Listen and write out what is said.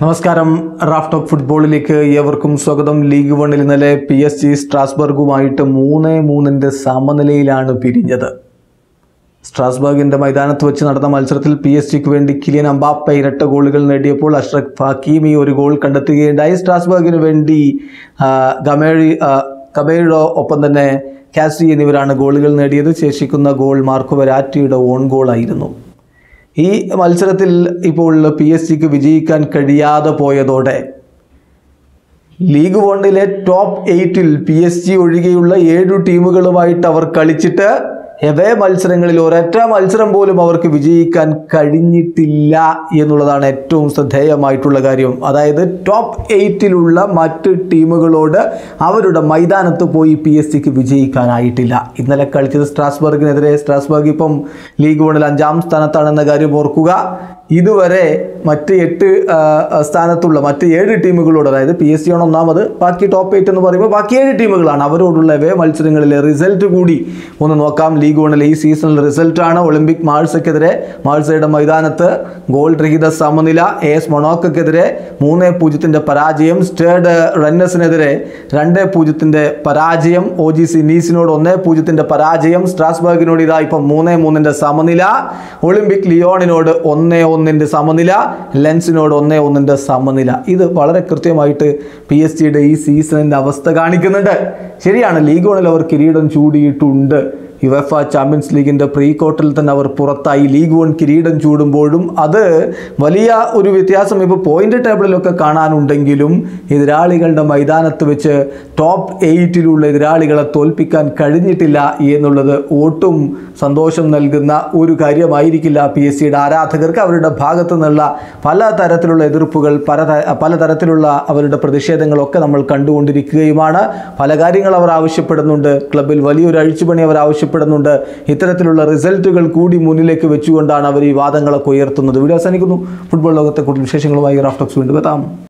നമസ്കാരം Raf talk ഫുട്ബോളിലേക്ക് ഏവർക്കും സ്വാഗതം ലീഗ് വണ്ണിൽ ഇന്നലെ പി എസ് ജി സ്ട്രാസ്ബർഗുമായിട്ട് മൂന്ന് മൂന്നിൻ്റെ സമനിലയിലാണ് പിരിഞ്ഞത് സ്ട്രാസ്ബർഗിന്റെ മൈതാനത്ത് വെച്ച് നടന്ന മത്സരത്തിൽ പി എസ് ജിക്ക് വേണ്ടി കിലിയൻ അമ്പാപ്പ ഇരട്ട ഗോളുകൾ നേടിയപ്പോൾ അഷ്റഫ് ഹക്കീമി ഒരു ഗോൾ കണ്ടെത്തുകയുണ്ടായി സ്ട്രാസ്ബർഗിന് വേണ്ടി ആ, ഗമേഴി ആ, കബേഴോ ഒപ്പം തന്നെ കാസി എന്നിവരാണ് ഗോളുകൾ നേടിയത് ശേഷിക്കുന്ന ഗോൾ മാർക്കോ വെരാറ്റിയുടെ ഓൺ ഗോളായിരുന്നു ഈ മത്സരത്തിൽ ഇപ്പോൾ പി എസ് ജിക്ക് വിജയിക്കാൻ കഴിയാതെ പോയതോടെ ലീഗ് വണ്ണിലെ ടോപ്പ് എയ്റ്റിൽ പി എസ് ജി ഒഴികെയുള്ള ഏഴു ടീമുകളുമായിട്ട് അവർ കളിച്ചിട്ട് എവേ മത്സരങ്ങളിൽ ഒരൊറ്റ മത്സരം പോലും അവർക്ക് വിജയിക്കാൻ കഴിഞ്ഞിട്ടില്ല എന്നുള്ളതാണ് ഏറ്റവും ശ്രദ്ധേയമായിട്ടുള്ള കാര്യം അതായത് ടോപ്പ് എയ്റ്റിലുള്ള മറ്റ് ടീമുകളോട് അവരുടെ മൈതാനത്ത് പോയി പി എസ് സിക്ക് വിജയിക്കാനായിട്ടില്ല ഇന്നലെ കളിച്ചത് സ്ട്രാസ്ബർഗിനെതിരെ സ്ട്രാസ്ബർഗ് ഇപ്പം ലീഗ് വണ്ണിൽ അഞ്ചാം സ്ഥാനത്താണെന്ന കാര്യം ഓർക്കുക ഇതുവരെ മറ്റ് എട്ട് ആ, സ്ഥാനത്തുള്ള മറ്റ് ഏഴ് ടീമുകളോട് അതായത് പി എസ് സി ആണ് ഒന്നാമത് ബാക്കി ടോപ്പ് എയ്റ്റ് എന്ന് പറയുമ്പോൾ ബാക്കി ഏഴ് ടീമുകളാണ് അവരോടുള്ള വേ മത്സരങ്ങളിലെ റിസൾട്ട് കൂടി ഒന്ന് നോക്കാം ലീഗ് വണ്ണിലെ ഈ സീസണിൽ റിസൾട്ടാണ് ഒളിമ്പിക് മാൾസക്കെതിരെ മാൾസയുടെ മൈതാനത്ത് ഗോൾ രഹിത സമനില എ എസ് മൊണോക്കെതിരെ മൂന്ന് പൂജ്യത്തിൻ്റെ പരാജയം സ്റ്റേഡ് റന്നസിനെതിരെ രണ്ട് പൂജ്യത്തിൻ്റെ പരാജയം ഒ ജി സി നീസിനോട് ഒന്ന് പൂജ്യത്തിൻ്റെ പരാജയം സ്ട്രാസ്ബർഗിനോട് ഇതാ ഇപ്പം മൂന്ന് മൂന്നിൻ്റെ സമനില ഒളിമ്പിക് ലിയോണിനോട് ഒന്ന് ഒന്നിൻ്റെ സമനില ലെൻസിനോട് ഒന്ന് ഒന്നിൻ്റെ സമനില ഇത് വളരെ കൃത്യമായിട്ട് പി എസ് ജിയുടെ ഈ സീസണിൻ്റെ അവസ്ഥ കാണിക്കുന്നുണ്ട് ശരിയാണ് ലീഗ് വണിൽ അവർ കിരീടം ചൂടിയിട്ടുണ്ട് യുവഫ ചാമ്പ്യൻസ് ലീഗിൻ്റെ പ്രീ ക്വാർട്ടറിൽ തന്നെ അവർ പുറത്തായി ലീഗ് വൺ കിരീടം ചൂടുമ്പോഴും അത് വലിയ ഒരു വ്യത്യാസം ഇപ്പോൾ പോയിന്റ് ടേബിളിലൊക്കെ കാണാനുണ്ടെങ്കിലും എതിരാളികളുടെ മൈതാനത്ത് വെച്ച് ടോപ്പ് എയ്റ്റിലുള്ള എതിരാളികളെ തോൽപ്പിക്കാൻ കഴിഞ്ഞിട്ടില്ല എന്നുള്ളത് ഒട്ടും സന്തോഷം നൽകുന്ന ഒരു കാര്യമായിരിക്കില്ല പി എസ് സിയുടെ ആരാധകർക്ക് അവരുടെ ഭാഗത്തു നിന്നുള്ള പല തരത്തിലുള്ള എതിർപ്പുകൾ പല ത- പലതരത്തിലുള്ള അവരുടെ പ്രതിഷേധങ്ങളൊക്കെ നമ്മൾ കണ്ടുകൊണ്ടിരിക്കുകയുമാണ് പല കാര്യങ്ങൾ അവർ ആവശ്യപ്പെടുന്നുണ്ട് ക്ലബിൽ വലിയൊരു അഴിച്ചുപണി അവർ ആവശ്യപ്പെടുന്നുണ്ട് ഇത്തരത്തിലുള്ള റിസൾട്ടുകൾ കൂടി മുന്നിലേക്ക് വെച്ചുകൊണ്ടാണ് അവർ ഈ വാദങ്ങളൊക്കെ ഉയർത്തുന്നത് വീഡിയോ അവസാനിക്കുന്നു ഫുട്ബോൾ ലോകത്തെ കൂടുതൽ വിശേഷങ്ങളുമായി റാഫ്റ്റോക്സ് വീണ്ടും എത്താം